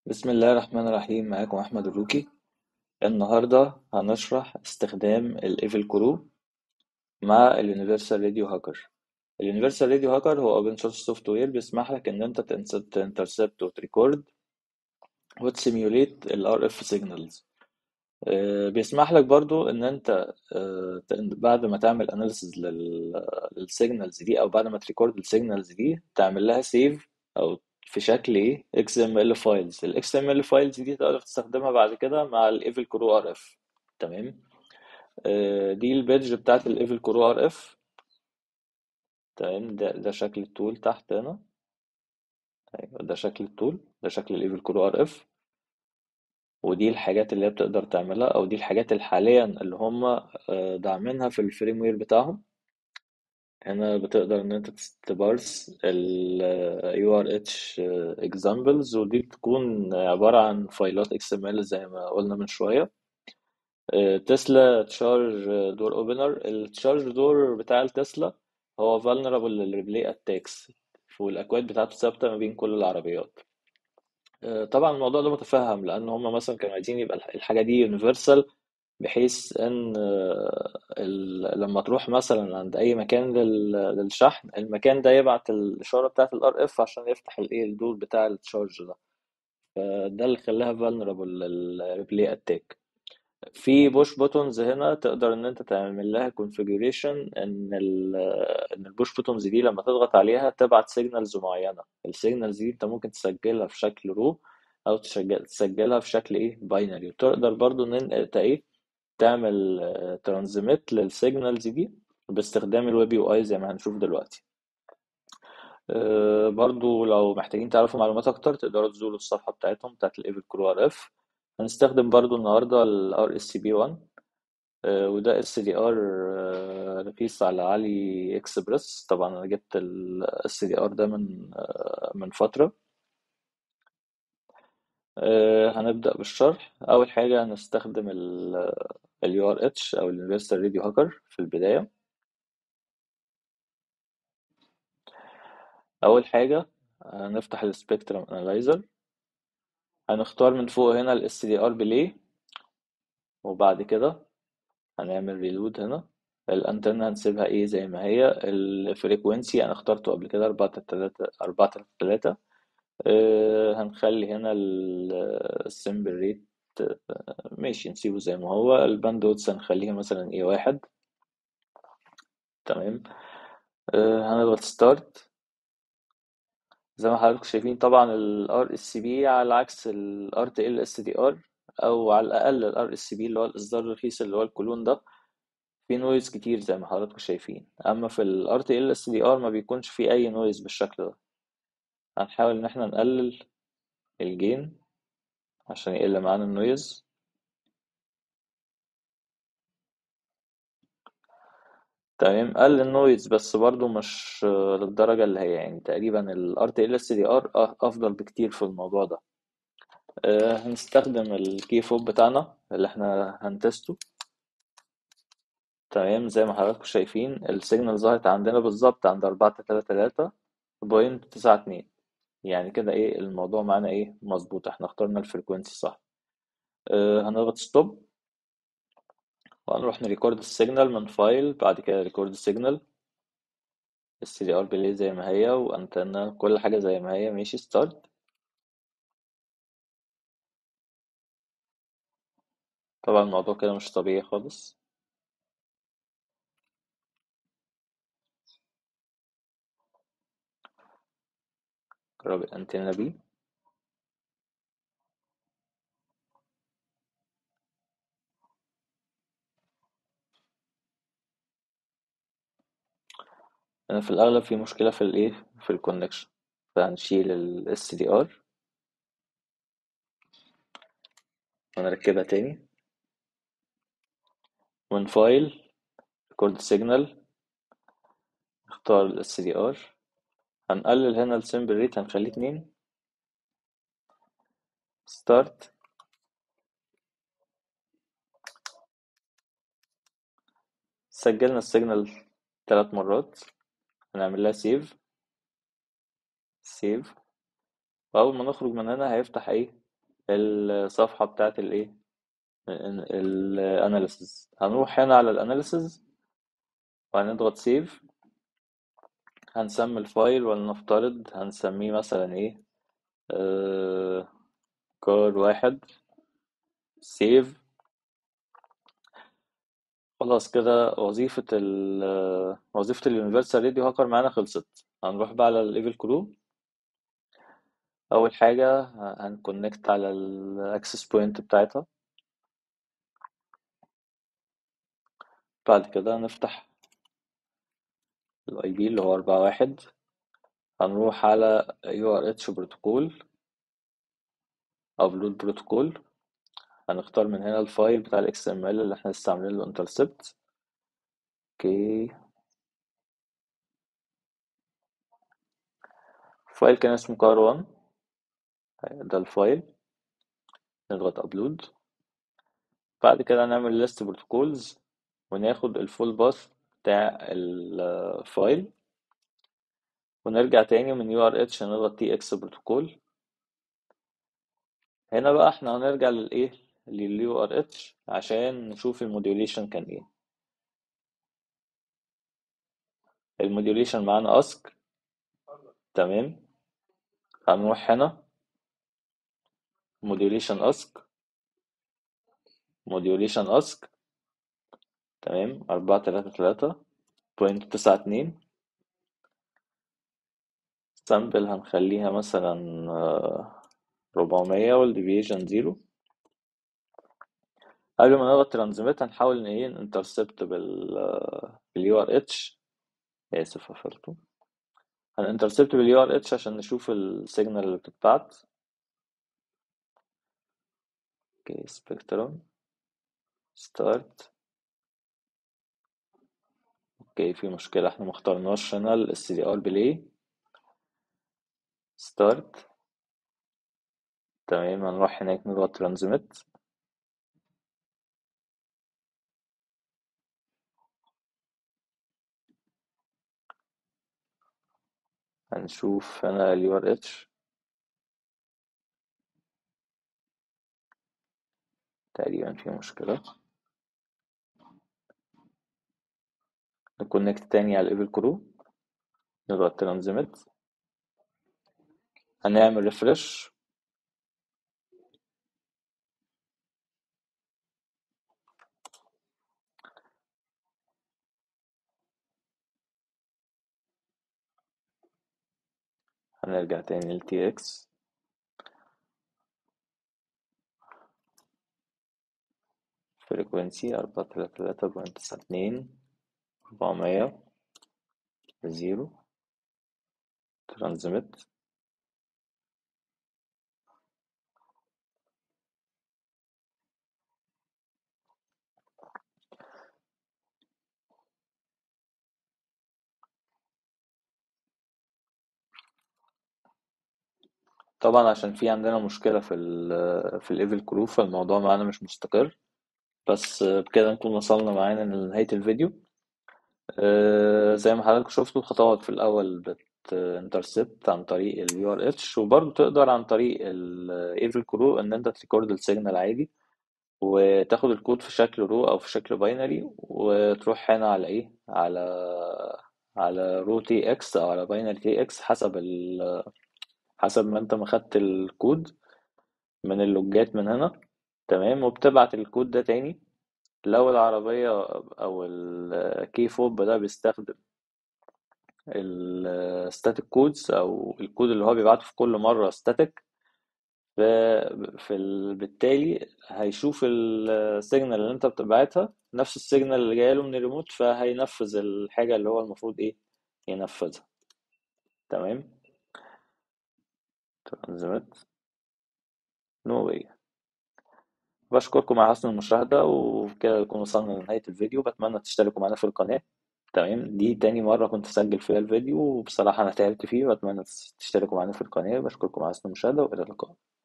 بسم الله الرحمن الرحيم معاكم أحمد الروكي النهاردة هنشرح استخدام الإيفل كرو مع اليونيفرسال راديو هاكر اليونيفرسال راديو هاكر هو اوبن سورس سوفت وير بيسمح لك ان انت تنترسبت وتريكورد وتسيميوليت الار اف سيجنالز بيسمح لك برضو ان انت آه، بعد ما تعمل اناليسز للسيجنالز دي او بعد ما تريكورد السيجنالز دي تعمل لها سيف او في شكل ايه XML فايلز ال XML فايلز دي تقدر تستخدمها بعد كده مع ال Evil Crew RF تمام آه، دي البيدج بتاعت ال Evil Crew RF تمام ده ده شكل التول تحت هنا ايوه ده شكل التول ده شكل ال Evil Crew RF ودي الحاجات اللي هي بتقدر تعملها او دي الحاجات اللي حاليا اللي هم آه، داعمينها في الفريم وير بتاعهم هنا بتقدر ان انت تبارس ال URH examples ودي بتكون عبارة عن فايلات XML زي ما قلنا من شوية تسلا تشارج دور اوبنر التشارج دور بتاع التسلا هو vulnerable للريبلي اتاكس والاكواد بتاعته ثابتة ما بين كل العربيات طبعا الموضوع ده متفهم لان هم مثلا كانوا عايزين يبقى الحاجة دي يونيفرسال بحيث ان لما تروح مثلا عند اي مكان للشحن المكان ده يبعت الاشاره بتاعه الار اف عشان يفتح الايه الدور بتاع التشارج ده فده اللي خلاها vulnerable للريبلي اتاك في بوش بوتونز هنا تقدر ان انت تعمل لها configuration ان ال ان البوش بوتونز دي لما تضغط عليها تبعت سيجنالز معينه السيجنالز دي انت ممكن تسجلها في شكل رو او تسجلها في شكل ايه باينري وتقدر برضو ان انت ايه تعمل ترانزميت للسيجنالز دي باستخدام الويب يو اي زي ما هنشوف دلوقتي آه، برضو لو محتاجين تعرفوا معلومات اكتر تقدروا تزوروا الصفحه بتاعتهم بتاعت الايفل كرو ار اف هنستخدم برضو النهارده الار اس سي بي 1 وده اس دي ار رخيص على علي اكسبرس طبعا انا جبت الاس دي ار ده من آه، من فتره آه، هنبدأ بالشرح أول حاجة هنستخدم ال URH أو ال Universal Radio Hacker في البداية أول حاجة هنفتح ال Spectrum Analyzer هنختار من فوق هنا ال SDR Belay وبعد كده هنعمل ريلود هنا الأنتنة هنسيبها إيه زي ما هي الفريكونسي أنا اخترته قبل كده أربعة تلاتة أربعة تلاتة آه، هنخلي هنا السمبل ريت آه، ماشي نسيبه زي ما هو الباندوتس هنخليها مثلا ايه واحد تمام آه، هنضغط ستارت زي ما حضراتكم شايفين طبعا ال RSCB على عكس ال RTL SDR او على الاقل ال RSCB اللي هو الاصدار الرخيص اللي هو الكلون ده في نويز كتير زي ما حضراتكم شايفين اما في ال RTL SDR ما بيكونش فيه اي نويز بالشكل ده هنحاول ان احنا نقلل الجين عشان يقل معانا النويز تمام قل النويز بس برضو مش للدرجة اللي هي يعني تقريبا ال RTL SDR أفضل بكتير في الموضوع ده أه هنستخدم الكي فوب بتاعنا اللي احنا هنتستو تمام زي ما حضراتكم شايفين السيجنال ظهرت عندنا بالظبط عند أربعة تلاتة تلاتة بوينت تسعة اتنين يعني كده ايه الموضوع معانا ايه مظبوط احنا اخترنا الفريكوينسي صح أه هنضغط ستوب وهنروح نريكورد السيجنال من فايل بعد كده ريكورد السيجنال السي دي ار بلاي زي ما هي وانتنا كل حاجة زي ما هي ماشي ستارت طبعا الموضوع كده مش طبيعي خالص جرب الانتنة بي أنا في الأغلب في مشكلة في الإيه في الكونكشن فهنشيل ال SDR ونركبها تاني من فايل ريكورد سيجنال نختار ال SDR هنقلل هنا السمبل ريت هنخليه اتنين ستارت سجلنا السيجنال ثلاث مرات هنعمل لها سيف سيف واول ما نخرج من هنا هيفتح ايه الصفحة بتاعت الايه الاناليسز هنروح هنا على الاناليسز وهنضغط سيف هنسمي الفايل ولنفترض هنسميه مثلا ايه آه كار واحد سيف خلاص كده وظيفة ال وظيفة اليونيفرسال راديو هاكر معانا خلصت هنروح بقى على الايفل كرو أول حاجة هنكونكت على الاكسس بوينت بتاعتها بعد كده نفتح الاي بي اللي هو أربعة واحد هنروح على URH بروتوكول upload بروتوكول هنختار من هنا الفايل بتاع ال XML اللي احنا لسه عاملين له intercept اوكي فايل كان اسمه كار 1 ده الفايل نضغط upload بعد كده نعمل list بروتوكولز وناخد الفول باث بتاع الفايل ونرجع تاني من URH نضغط TX بروتوكول هنا بقى احنا هنرجع للايه لليو ار اتش عشان نشوف الموديوليشن كان ايه الموديوليشن معانا اسك تمام هنروح هنا موديوليشن اسك موديوليشن اسك تمام أربعة تلاتة تلاتة بوينت تسعة اتنين سامبل هنخليها مثلا ربعمية والديفيشن زيرو قبل ما نضغط ترانزميت هنحاول ان ايه انترسبت بال باليو ار اتش اسف قفلته هننترسبت باليو ار اتش عشان نشوف السيجنال اللي بتتبعت اوكي سبيكترم ستارت اوكي في مشكلة احنا مختارناش هنا ال سي دي ار بلاي ستارت تمام هنروح هناك نضغط ترانزميت هنشوف هنا ال URH تقريبا في مشكلة نكونكت تاني على الايفل كرو نضغط ترانزميت هنعمل ريفرش هنرجع تاني ل TX فريكوينسي أربعة تلاتة تلاتة بوينت تسعة اتنين أربعمية زيرو ترانزميت طبعا عشان في عندنا مشكلة في ال في الايفل كرو فالموضوع معانا مش مستقر بس بكده نكون وصلنا معانا لنهاية الفيديو آه، زي ما حضرتك شفتوا الخطوات في الأول بتنترسبت عن طريق ال URH وبرضه تقدر عن طريق الايفل كرو إن أنت تريكورد السيجنال عادي وتاخد الكود في شكل رو أو في شكل باينري وتروح هنا على إيه على على رو تي اكس أو على باينري تي اكس حسب ال حسب ما أنت ما خدت الكود من اللوجات من هنا تمام وبتبعت الكود ده تاني لو العربية أو الكي فوب ده بيستخدم الستاتيك كودز أو الكود اللي هو بيبعته في كل مرة ستاتيك في ال... بالتالي هيشوف السيجنال اللي انت بتبعتها نفس السيجنال اللي جايله من الريموت فهينفذ الحاجة اللي هو المفروض ايه ينفذها تمام ترانزميت نو واي بشكركم على حسن المشاهدة وكده نكون وصلنا لنهاية الفيديو بتمنى تشتركوا معانا في القناة تمام دي تاني مرة كنت أسجل فيها الفيديو وبصراحة أنا تعبت فيه وأتمنى تشتركوا معانا في القناة بشكركم على حسن المشاهدة وإلى اللقاء